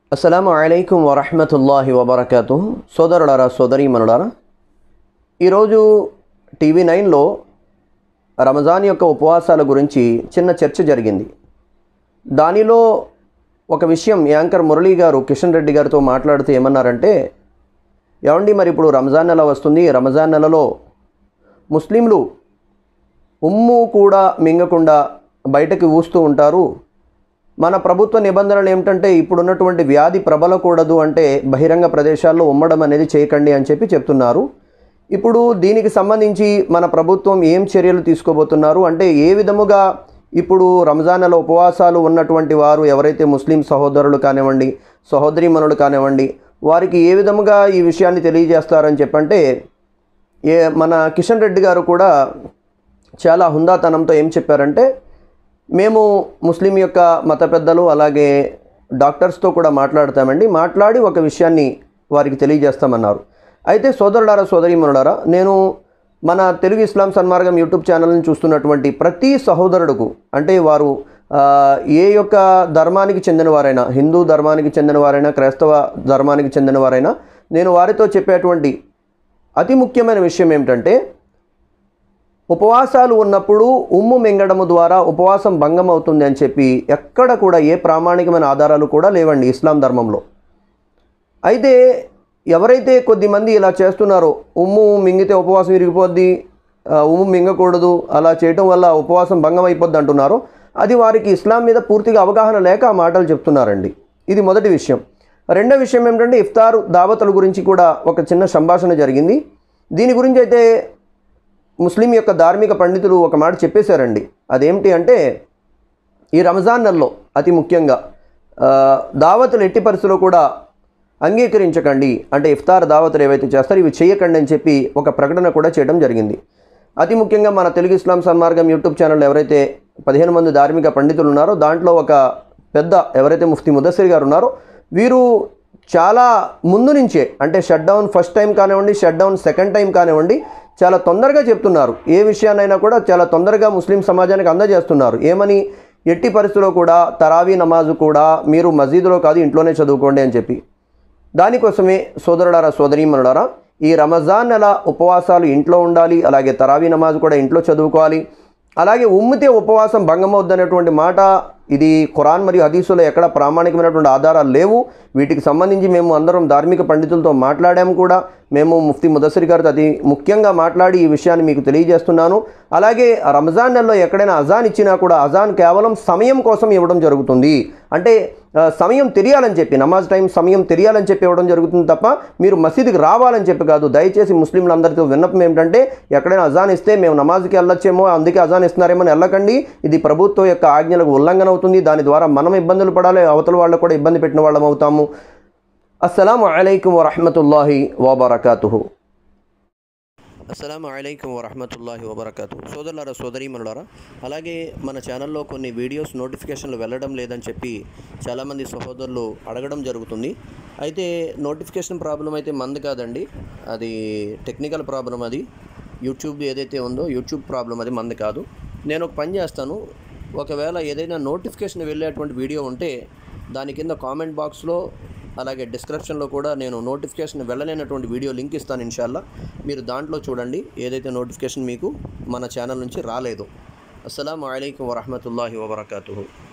అస్సలాము అలైకుం వరహమతుల్లాహి వబర్కతు సోదరులారా సోదరీమనులారా ఈరోజు టీవీ నైన్లో రమజాన్ యొక్క ఉపవాసాల గురించి చిన్న చర్చ జరిగింది దానిలో ఒక విషయం యాంకర్ మురళీ గారు కిషన్ రెడ్డి గారితో మాట్లాడుతూ ఏమన్నారంటే ఏమండి మరి ఇప్పుడు రంజాన్ నెల వస్తుంది రంజాన్ నెలలో ముస్లింలు ఉమ్ము కూడా మింగకుండా బయటకు ఊస్తూ ఉంటారు మన ప్రభుత్వ నిబంధనలు ఏమిటంటే ఇప్పుడున్నటువంటి వ్యాధి ప్రబలకూడదు అంటే బహిరంగ ప్రదేశాల్లో ఉమ్మడం అనేది చేయకండి అని చెప్పి చెప్తున్నారు ఇప్పుడు దీనికి సంబంధించి మన ప్రభుత్వం ఏం చర్యలు తీసుకోబోతున్నారు అంటే ఏ విధముగా ఇప్పుడు రంజాన్ నెల ఉపవాసాలు ఉన్నటువంటి వారు ఎవరైతే ముస్లిం సహోదరులు కానివ్వండి సహోదరీమణులు కానివ్వండి వారికి ఏ విధముగా ఈ విషయాన్ని తెలియజేస్తారని చెప్పంటే ఏ మన కిషన్ రెడ్డి గారు కూడా చాలా హుందాతనంతో ఏం చెప్పారంటే మేము ముస్లిం యొక్క మత పెద్దలు అలాగే డాక్టర్స్తో కూడా మాట్లాడతామండి మాట్లాడి ఒక విషయాన్ని వారికి తెలియజేస్తామన్నారు అయితే సోదరులారా సోదరీమణులారా నేను మన తెలుగు ఇస్లాం సన్మార్గం యూట్యూబ్ ఛానల్ని చూస్తున్నటువంటి ప్రతి సహోదరుడుకు అంటే వారు ఆ, ఏ యొక్క ధర్మానికి చెందినవారైనా హిందూ ధర్మానికి చెందినవారైనా క్రైస్తవ ధర్మానికి చెందినవారైనా నేను వారితో చెప్పేటువంటి అతి ముఖ్యమైన విషయం ఏమిటంటే ఉపవాసాలు ఉన్నప్పుడు ఉమ్ము మింగడము ద్వారా ఉపవాసం భంగం అవుతుంది అని చెప్పి ఎక్కడ కూడా ఏ ప్రామాణికమైన ఆధారాలు కూడా లేవండి ఇస్లాం ధర్మంలో అయితే ఎవరైతే కొద్దిమంది ఇలా చేస్తున్నారో ఉమ్ము మింగితే ఉపవాసం విరిగిపోద్ది ఆ, ఉమ్ము మింగకూడదు అలా చేయటం వల్ల ఉపవాసం భంగం అయిపోద్ది అంటున్నారో అది వారికి ఇస్లాం మీద పూర్తిగా అవగాహన లేక ఆ మాటలు చెప్తున్నారండి ఇది మొదటి విషయం రెండో విషయం ఏమిటంటే ఇఫ్తారు దావతుల గురించి కూడా ఒక చిన్న సంభాషణ జరిగింది దీని గురించి అయితే ముస్లిం యొక్క ధార్మిక పండితులు ఒక మాట చెప్పేశారండి అదేమిటి అంటే ఈ రంజాన్ నెలలో అతి ముఖ్యంగా ఆ, దావతులు ఎట్టి పరిస్థితుల్లో కూడా అంగీకరించకండి అంటే ఇఫ్తార్ దావతులు ఏవైతే చేస్తారో ఇవి చేయకండి అని చెప్పి ఒక ప్రకటన కూడా చేయడం జరిగింది అతి ముఖ్యంగా మన తెలుగు ఇస్లాం సన్మార్గం యూట్యూబ్ ఛానల్ ఎవరైతే పదిహేను మంది ధార్మిక పండితులు ఉన్నారో దాంట్లో ఒక పెద్ద ఎవరైతే ముఫ్తీ ముదస్సిర్ గారు ఉన్నారో వీరు చాలా ముందు నుంచే అంటే షట్ డౌన్ ఫస్ట్ టైం కానివ్వండి షట్ డౌన్ సెకండ్ టైం కానివ్వండి చాలా తొందరగా చెప్తున్నారు ఏ విషయాన్నైనా కూడా చాలా తొందరగా ముస్లిం సమాజానికి అందజేస్తున్నారు ఏమని ఎట్టి పరిస్థితుల్లో కూడా తరావీ నమాజు కూడా మీరు మసీదులో కాదు ఇంట్లోనే చదువుకోండి అని చెప్పి దానికోసమే సోదరుడారా సోదరీమణులారా ఈ రమజాన్ నెల ఉపవాసాలు ఇంట్లో ఉండాలి అలాగే తరావీ నమాజ్ కూడా ఇంట్లో చదువుకోవాలి అలాగే ఉమ్మితే ఉపవాసం భంగమవుద్దనేటువంటి మాట ఇది ఖురాన్ మరియు హదీసులో ఎక్కడ ప్రామాణికమైనటువంటి ఆధారాలు లేవు వీటికి సంబంధించి మేము అందరం ధార్మిక పండితులతో మాట్లాడాము కూడా మేము ముఫ్తీ ముదస్సిర్ గారితో అతి ముఖ్యంగా మాట్లాడి ఈ విషయాన్ని మీకు తెలియజేస్తున్నాను అలాగే రంజాన్ నెలలో ఎక్కడైనా అజాన్ ఇచ్చినా కూడా అజాన్ కేవలం సమయం కోసం ఇవ్వడం జరుగుతుంది అంటే ఆ, సమయం తెలియాలని చెప్పి నమాజ్ టైం సమయం తెలియాలని చెప్పి ఇవ్వడం జరుగుతుంది తప్ప మీరు మసీదుకి రావాలని చెప్పి కాదు దయచేసి ముస్లింలందరితో విన్నపం ఏమిటంటే ఎక్కడైనా అజాన్ ఇస్తే మేము నమాజ్కి వెళ్ళొచ్చేమో అందుకే అజాన్ ఇస్తున్నారేమో అని వెళ్ళకండి ఇది ప్రభుత్వం యొక్క ఆజ్ఞలకు ఉల్లంఘన అవుతుంది దాని ద్వారా మనం ఇబ్బందులు పడాలి అవతల వాళ్ళకు కూడా ఇబ్బంది పెట్టిన వాళ్ళం అవుతాము అస్సలం అయికం వరహమతుల్లాహి వబర్కాతుహు అస్సలం అయికం వరహమతుల్లాహి వబర్కాతు సోదరులారా సోదరీమనులారా అలాగే మన ఛానల్లో కొన్ని వీడియోస్ నోటిఫికేషన్లు వెళ్ళడం లేదని చెప్పి చాలామంది సహోదరులు అడగడం జరుగుతుంది అయితే నోటిఫికేషన్ ప్రాబ్లం అయితే మంది కాదండి అది టెక్నికల్ ప్రాబ్లం అది యూట్యూబ్ ఏదైతే ఉందో యూట్యూబ్ ప్రాబ్లం అది మంది కాదు నేను ఒక పని చేస్తాను ఒకవేళ ఏదైనా నోటిఫికేషన్ వెళ్ళేటువంటి వీడియో ఉంటే దాని కింద కామెంట్ బాక్స్లో అలాగే డిస్క్రిప్షన్లో కూడా నేను నోటిఫికేషన్ వెళ్ళలేనటువంటి వీడియో లింక్ ఇస్తాను ఇన్షాల్లా మీరు దాంట్లో చూడండి ఏదైతే నోటిఫికేషన్ మీకు మన ఛానల్ నుంచి రాలేదు అస్సలం అయికం వరహమతుల్లాహి వబర్కాతు